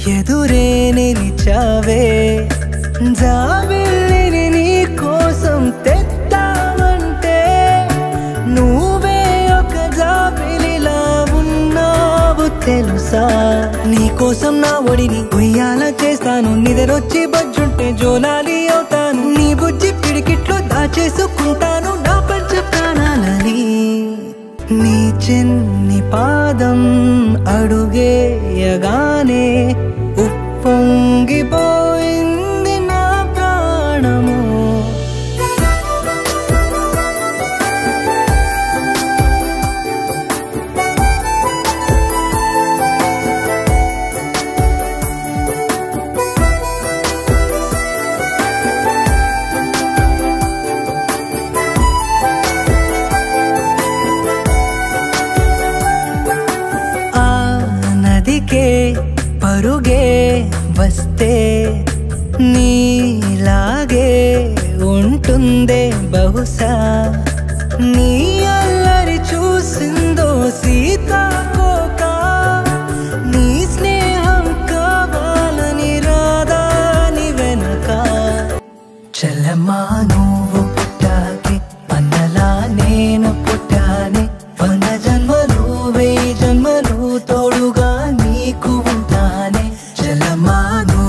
ఎదురే నిలిచావే జాబిల్లిని నీ కోసం తెద్దామంటే నువ్వే ఒక జాబిలిలా ఉన్నావు తెలుసా నీ కోసం నా ఒడిని ఉయ్యాల చేస్తాను నిద్రొచ్చి బజ్జుంటే జోలాలి అవుతాను నీ బుజ్జి పిడికిట్లో దాచేసుకుంటాను నా పంచ ప్రాణాలని నీ చిన్ని పాదం అడుగేయగానే ఉప్పొంగిపోయింది నా ప్రాణము ఆ నదికే పరుగే వస్తే నీలాగే ఉంటుందే బహుశా నీ అల్లరి చూసిందో సీతాకోక నీ స్నేహం కావాలని రాదాని వెనక చెల్లమ్మా నువ్వు పుట్టాకే అన్నలా నేను పుట్టానే వంద జన్మలు వెయ్యి జన్మలు తోడుగా నీకు ఉంటానే చెల్లమ్మా నువ్వు